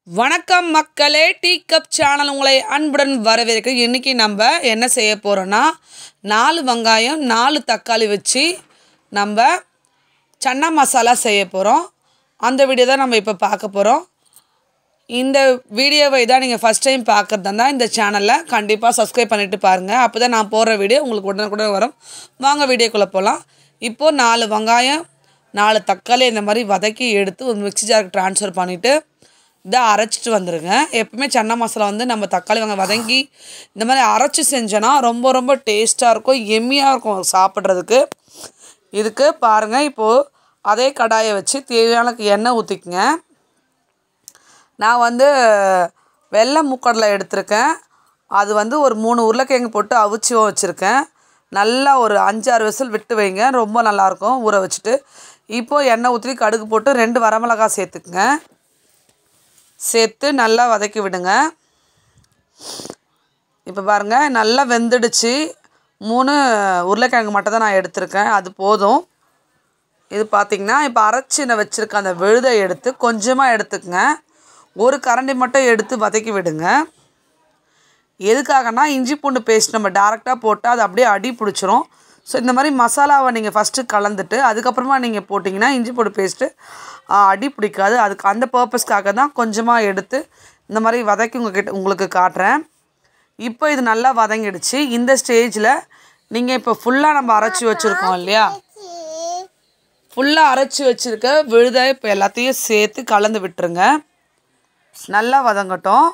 வணக்கம் மக்களே tea cup channel உங்களை அன்புடன் வரவேற்க இன்றைக்கி நம்ம என்ன செய்ய போகிறோன்னா நாலு வெங்காயம் நாலு தக்காளி வச்சு நம்ம சன்னா மசாலா செய்ய போகிறோம் அந்த வீடியோ தான் நம்ம இப்போ பார்க்க போகிறோம் இந்த வீடியோவை தான் நீங்கள் ஃபஸ்ட் டைம் பார்க்குறதா இருந்தால் இந்த சேனலில் கண்டிப்பாக சப்ஸ்கிரைப் பண்ணிவிட்டு பாருங்கள் அப்போ தான் நான் போடுற வீடியோ உங்களுக்கு உடனுக்குடன் வரும் வாங்க வீடியோக்குள்ளே போகலாம் இப்போது நாலு வெங்காயம் நாலு தக்காளி இந்த மாதிரி வதக்கி எடுத்து ஒரு மிக்ஸி ஜாருக்கு ட்ரான்ஸ்ஃபர் பண்ணிவிட்டு இதை அரைச்சிட்டு வந்துடுங்க எப்பவுமே சன்னா மசாலா வந்து நம்ம தக்காளி வெங்காயம் வதங்கி இந்த மாதிரி அரைச்சி செஞ்சோன்னா ரொம்ப ரொம்ப டேஸ்ட்டாக இருக்கும் எம்மியாக இருக்கும் சாப்பிட்றதுக்கு இதுக்கு பாருங்கள் இப்போது அதே கடாயை வச்சு தேவையான எண்ணெய் ஊற்றிக்குங்க நான் வந்து வெள்ளை மூக்கடலை எடுத்திருக்கேன் அது வந்து ஒரு மூணு உருளைக்கிழங்கு போட்டு அவிச்சும் வச்சுருக்கேன் நல்லா ஒரு அஞ்சாறு விசில் விட்டு வைங்க ரொம்ப நல்லாயிருக்கும் ஊற வச்சுட்டு இப்போது எண்ணெய் ஊற்றி கடுகு போட்டு ரெண்டு வரமிளகாய் சேர்த்துக்குங்க சேர்த்து நல்லா வதக்கி விடுங்க இப்போ பாருங்கள் நல்லா வெந்துடுச்சு மூணு உருளைக்கிழங்கு மட்டும் தான் நான் எடுத்திருக்கேன் அது போதும் இது பார்த்திங்கன்னா இப்போ அரைச்சி நான் வச்சுருக்க அந்த விழுதை எடுத்து கொஞ்சமாக எடுத்துக்கங்க ஒரு கரண்டி மட்டும் எடுத்து வதக்கி விடுங்க எதுக்காகனா இஞ்சி பூண்டு பேஸ்ட் நம்ம டேரெக்டாக போட்டால் அது அப்படியே அடி பிடிச்சிரும் ஸோ இந்த மாதிரி மசாலாவை நீங்கள் ஃபஸ்ட்டு கலந்துட்டு அதுக்கப்புறமா நீங்கள் போட்டிங்கன்னா இஞ்சி பூண்டு பேஸ்ட்டு அடி பிடிக்காது அதுக்கு அந்த பர்பஸ்க்காக தான் கொஞ்சமாக எடுத்து இந்த மாதிரி வதக்கி உங்ககிட்ட உங்களுக்கு காட்டுறேன் இப்போ இது நல்லா வதங்கிடுச்சு இந்த ஸ்டேஜில் நீங்கள் இப்போ ஃபுல்லாக நம்ம அரைச்சி வச்சுருக்கோம் இல்லையா ஃபுல்லாக அரைச்சி வச்சுருக்க விழுதை இப்போ எல்லாத்தையும் சேர்த்து கலந்து விட்டுருங்க நல்லா வதங்கட்டும்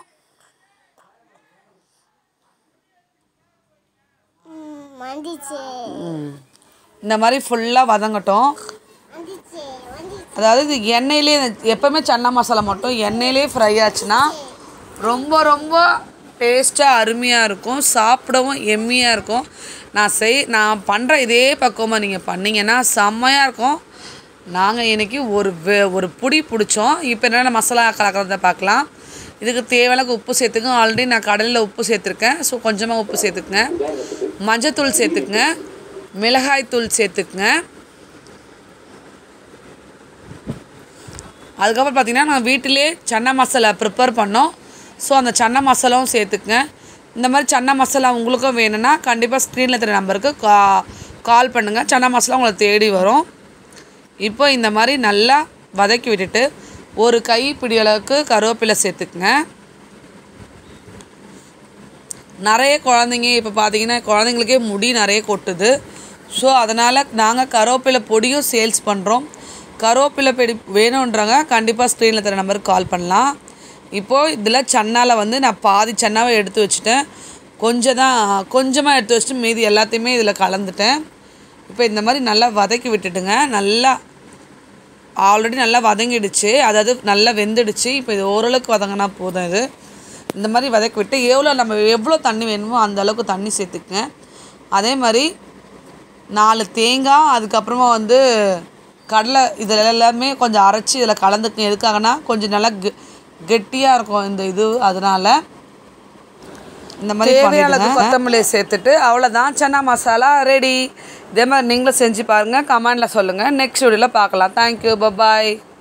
வந்துச்சு இந்த மாதிரி ஃபுல்லாக வதங்கட்டும் வந்துச்சு வந்துச்சு அதாவது இது எண்ணெயிலே எப்போவுமே சன்னா மசாலா மட்டும் எண்ணெயிலே ஃப்ரை ஆச்சுன்னா ரொம்ப ரொம்ப டேஸ்ட்டாக அருமையாக இருக்கும் சாப்பிடவும் எம்மியாக இருக்கும் நான் செய் நான் பண்ணுற இதே பக்குவமாக நீங்கள் பண்ணிங்கன்னா செம்மையாக இருக்கும் நாங்கள் இன்றைக்கி ஒரு வே ஒரு புடி பிடிச்சோம் இப்போ என்னென்ன மசாலா கலக்கிறத பார்க்கலாம் இதுக்கு தேவையான உப்பு சேர்த்துக்கங்க ஆல்ரெடி நான் கடலில் உப்பு சேர்த்துருக்கேன் ஸோ கொஞ்சமாக உப்பு சேர்த்துக்குங்க மஞ்சத்தூள் சேர்த்துக்குங்க மிளகாய் தூள் சேர்த்துக்குங்க அதுக்கப்புறம் பார்த்திங்கன்னா நான் வீட்டிலே சன்னா மசாலா ப்ரிப்பேர் பண்ணோம் ஸோ அந்த சன்னா மசாலாவும் சேர்த்துக்குங்க இந்த மாதிரி சன்னா மசாலா உங்களுக்கும் வேணும்னா கண்டிப்பாக ஸ்க்ரீனில் தெரிய நம்பருக்கு கா கால் பண்ணுங்கள் சன்னா மசாலா உங்களை தேடி வரும் இப்போ இந்த மாதிரி நல்லா வதக்கி விட்டுட்டு ஒரு கைப்பிடி அளவுக்கு கருவேப்பிலை சேர்த்துக்குங்க நிறைய குழந்தைங்க இப்போ பார்த்தீங்கன்னா குழந்தைங்களுக்கே முடி நிறைய கொட்டுது ஸோ அதனால் நாங்கள் கருவேப்பிலை பொடியும் சேல்ஸ் பண்ணுறோம் கருவேப்பிலை பொடி வேணுன்றவங்க கண்டிப்பாக ஸ்க்ரீனில் தர நம்பருக்கு கால் பண்ணலாம் இப்போது இதில் சன்னால வந்து நான் பாதி சன்னாவை எடுத்து வச்சுட்டேன் கொஞ்சம் தான் கொஞ்சமாக எடுத்து வச்சுட்டு மீதி எல்லாத்தையுமே இதில் கலந்துட்டேன் இப்போ இந்த மாதிரி நல்லா வதக்கி விட்டுட்டுங்க நல்லா ஆல்ரெடி நல்லா வதங்கிடுச்சு அதாவது நல்லா வெந்துடுச்சு இப்போ இது ஓரளவுக்கு வதங்கினா போதும் இது இந்த மாதிரி வதக்கி விட்டு எவ்வளோ நம்ம எவ்வளோ தண்ணி வேணுமோ அந்த அளவுக்கு தண்ணி சேர்த்துக்குங்க அதே மாதிரி நாலு தேங்காய் அதுக்கப்புறமா வந்து கடலை இதில் எல்லாமே கொஞ்சம் அரைச்சி இதில் கலந்துக்குங்க எதுக்காகனா கொஞ்சம் நல்லா கெ கெட்டியாக இருக்கும் இந்த இது அதனால் இந்த மாதிரி தேவையான கொத்தமல்லி சேர்த்துட்டு அவ்வளோதான் சன்னா மசாலா ரெடி இதே மாதிரி நீங்களும் செஞ்சு பாருங்கள் கமெண்டில் சொல்லுங்கள் நெக்ஸ்ட் வீடியோவில் பார்க்கலாம் தேங்க்யூ பபாய்